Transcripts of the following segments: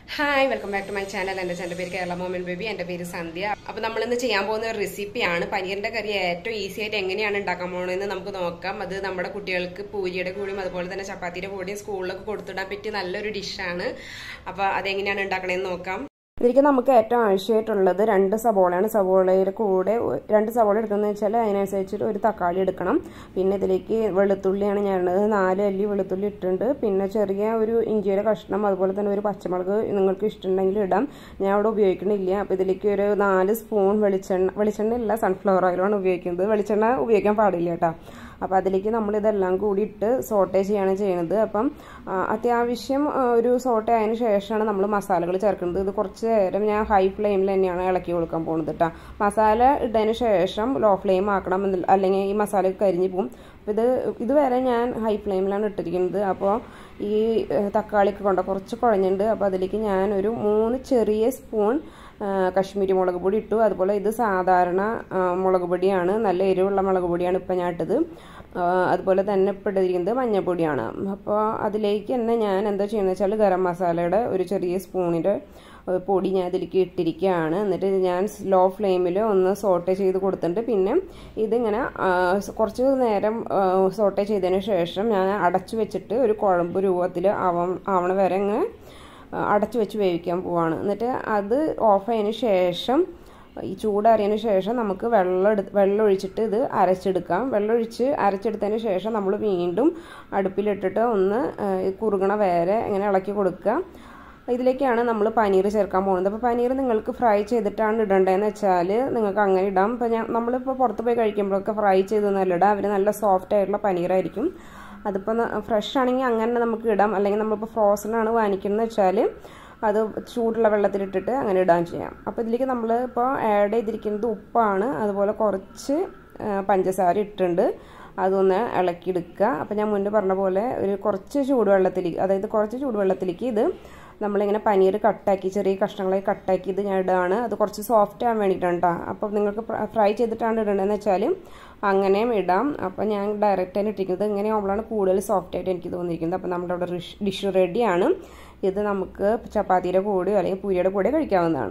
hi welcome back to my channel എൻ്റെ channel പേര് Kerala Moman baby എൻ്റെ പേര് സന്ധ്യ അപ്പോൾ നമ്മളിന്ന് ചെയ്യാൻ പോകുന്ന ഒരു റെസിപ്പിയാണ് പനീറിൻ്റെ കറി ഏറ്റവും ഈസി ആയിട്ട് എങ്ങനെയാണ് ഉണ്ടാക്കാൻ പോകുന്നതെന്ന് നമുക്ക് നോക്കാം അത് നമ്മുടെ കുട്ടികൾക്ക് പൂരിയുടെ കൂടിയും അതുപോലെ തന്നെ ചപ്പാത്തിയുടെ കൂടിയും സ്കൂളിലൊക്കെ കൊടുത്തിടാൻ പറ്റിയ നല്ലൊരു ഡിഷാണ് അപ്പോൾ അതെങ്ങനെയാണ് ഉണ്ടാക്കണതെന്ന് നോക്കാം ഇതിലേക്ക് നമുക്ക് ഏറ്റവും ആവശ്യമായിട്ടുള്ളത് രണ്ട് സവോളയാണ് സവോളയുടെ കൂടെ രണ്ട് സവോള എടുക്കുന്നത് വെച്ചാൽ അതിനനുസരിച്ചിട്ട് ഒരു തക്കാളി എടുക്കണം പിന്നെ ഇതിലേക്ക് വെളുത്തുള്ളിയാണ് ഞാൻ ഇടുന്നത് നാല് അല്ലി വെളുത്തുള്ളി ഇട്ടിട്ടുണ്ട് പിന്നെ ചെറിയ ഒരു ഇഞ്ചിയുടെ കഷ്ണം അതുപോലെ തന്നെ ഒരു പച്ചമുളക് നിങ്ങൾക്ക് ഇഷ്ടമുണ്ടെങ്കിൽ ഇടാം ഞാൻ അവിടെ ഉപയോഗിക്കണില്ല അപ്പോൾ ഇതിലേക്ക് ഒരു നാല് സ്പൂൺ വെളിച്ചെണ്ണ വെളിച്ചെണ്ണ ഇല്ല സൺഫ്ലവർ ഓയിലാണ് ഉപയോഗിക്കുന്നത് വെളിച്ചെണ്ണ ഉപയോഗിക്കാൻ പാടില്ല കേട്ടോ അപ്പോൾ അതിലേക്ക് നമ്മൾ ഇതെല്ലാം കൂടി ഇട്ട് സോട്ടേ ചെയ്യാണ് ചെയ്യുന്നത് അപ്പം അത്യാവശ്യം ഒരു സോട്ടേ ആയതിനു ശേഷമാണ് നമ്മൾ മസാലകൾ ചേർക്കുന്നത് ഇത് കുറച്ച് നേരം ഞാൻ ഹൈ ഫ്ലെയിമിൽ തന്നെയാണ് ഇളക്കി കൊടുക്കാൻ പോകുന്നത് കേട്ടോ മസാല ഇട്ടതിന് ശേഷം ലോ ഫ്ലെയിം ആക്കണം അല്ലെങ്കിൽ ഈ മസാല കരിഞ്ഞു പോകും അപ്പോൾ ഇത് ഇതുവരെ ഞാൻ ഹൈ ഫ്ലെയിമിലാണ് ഇട്ടിരിക്കുന്നത് അപ്പോൾ ഈ തക്കാളിക്ക് കൊണ്ട് കുറച്ച് കുഴഞ്ഞിട്ടുണ്ട് അപ്പോൾ അതിലേക്ക് ഞാൻ ഒരു മൂന്ന് ചെറിയ സ്പൂൺ കശ്മീരി മുളക് പൊടി ഇട്ടു അതുപോലെ ഇത് സാധാരണ മുളക് പൊടിയാണ് നല്ല എരിവുള്ള മുളക് പൊടിയാണ് ഇപ്പം ഞാൻ ഇട്ടത് അതുപോലെ തന്നെ ഇപ്പോൾ ഇട്ടിരിക്കുന്നത് മഞ്ഞൾപ്പൊടിയാണ് അപ്പോൾ അതിലേക്ക് തന്നെ ഞാൻ എന്താ ചെയ്യുന്നത് വെച്ചാൽ ഗരം മസാലയുടെ ഒരു ചെറിയ സ്പൂണിൻ്റെ പൊടി ഞാൻ ഇതിലേക്ക് ഇട്ടിരിക്കുകയാണ് എന്നിട്ട് ഞാൻ സ്ലോ ഫ്ലെയിമിൽ ഒന്ന് സോട്ടേ ചെയ്ത് കൊടുത്തിട്ടുണ്ട് പിന്നെ ഇതിങ്ങനെ കുറച്ച് നേരം സോട്ടേ ചെയ്തതിന് ശേഷം ഞാൻ അടച്ചു വെച്ചിട്ട് ഒരു കുഴമ്പ് രൂപത്തിൽ ആവണം ആവണ വരെ ഇങ്ങനെ അടച്ചു വെച്ച് വേവിക്കാൻ പോവാണ് എന്നിട്ട് അത് ഓഫ് ആയതിന് ശേഷം ഈ ചൂടാറിയതിന് ശേഷം നമുക്ക് വെള്ളം എടുത്ത് വെള്ളം ഒഴിച്ചിട്ട് ഇത് അരച്ചെടുക്കാം വെള്ളം ഒഴിച്ച് അരച്ചെടുത്തതിന് ശേഷം നമ്മൾ വീണ്ടും അടുപ്പിലിട്ടിട്ട് ഒന്ന് കുറുകണ വരെ ഇങ്ങനെ ഇളക്കി കൊടുക്കുക ഇതിലേക്കാണ് നമ്മൾ പനീർ ചേർക്കാൻ പോകുന്നത് അപ്പോൾ പനീർ നിങ്ങൾക്ക് ഫ്രൈ ചെയ്തിട്ടാണ് ഇടേണ്ടതെന്ന് വെച്ചാൽ നിങ്ങൾക്ക് അങ്ങനെ ഇടാം ഇപ്പോൾ ഞാൻ നമ്മളിപ്പോൾ പുറത്ത് പോയി കഴിക്കുമ്പോഴൊക്കെ ഫ്രൈ ചെയ്തൊന്നല്ല ഇടാം അവർ നല്ല സോഫ്റ്റ് ആയിട്ടുള്ള പനീറായിരിക്കും അതിപ്പോൾ ഫ്രഷ് ആണെങ്കിൽ അങ്ങനെ നമുക്ക് ഇടാം അല്ലെങ്കിൽ നമ്മളിപ്പോൾ ഫ്രോസൺ ആണ് വാങ്ങിക്കുന്നത് വെച്ചാൽ അത് ചൂടുള്ള വെള്ളത്തിലിട്ടിട്ട് അങ്ങനെ ഇടാൻ ചെയ്യാം അപ്പോൾ ഇതിലേക്ക് നമ്മൾ ഇപ്പോൾ ആഡ് ചെയ്തിരിക്കുന്നത് ഉപ്പാണ് അതുപോലെ കുറച്ച് പഞ്ചസാര ഇട്ടിട്ടുണ്ട് അതൊന്ന് ഇളക്കിയെടുക്കുക അപ്പോൾ ഞാൻ മുന്നേ പറഞ്ഞ പോലെ ഒരു കുറച്ച് ചൂടുവെള്ളത്തിലേക്ക് അതായത് കുറച്ച് ചൂടുവെള്ളത്തിലേക്ക് ഇത് നമ്മളിങ്ങനെ പനീർ കട്ടാക്കി ചെറിയ കഷ്ണങ്ങളായി കട്ടാക്കി ഇത് ഞാൻ ഇടുകയാണ് അത് കുറച്ച് സോഫ്റ്റ് ആകാൻ വേണ്ടിയിട്ടാണ് കേട്ടോ അപ്പോൾ നിങ്ങൾക്ക് ഫ്രൈ ചെയ്തിട്ടാണ് ഇടേണ്ടതെന്ന് വെച്ചാൽ അങ്ങനെയും ഇടാം അപ്പോൾ ഞാൻ ഡയറക്റ്റ് ആയിട്ട് ഇട്ടിരിക്കുന്നത് ഇങ്ങനെ ആകുമ്പോഴാണ് കൂടുതൽ സോഫ്റ്റ് ആയിട്ട് എനിക്ക് തോന്നിയിരിക്കുന്നത് അപ്പോൾ നമ്മുടെ അവിടെ ഡിഷ് റെഡിയാണ് ഇത് നമുക്ക് ചപ്പാത്തിയുടെ കൂടെയോ അല്ലെങ്കിൽ പൂരിയുടെ കൂടെ കഴിക്കാവുന്നതാണ്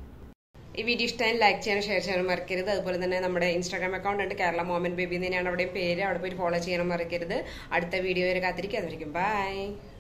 ഈ വീഡിയോ ഇഷ്ടമായി ലൈക്ക് ചെയ്യാനും ഷെയർ ചെയ്യാനും മറക്കരുത് അതുപോലെ തന്നെ നമ്മുടെ ഇൻസ്റ്റാഗ്രാം അക്കൗണ്ട് ഉണ്ട് കേരള മോമൻ ബേബി തന്നെയാണ് അവിടെ പേര് അവിടെ പോയി ഫോളോ ചെയ്യാനും മറക്കരുത് അടുത്ത വീഡിയോ വരെ കാത്തിരിക്കുക അതുവരെയും ബൈ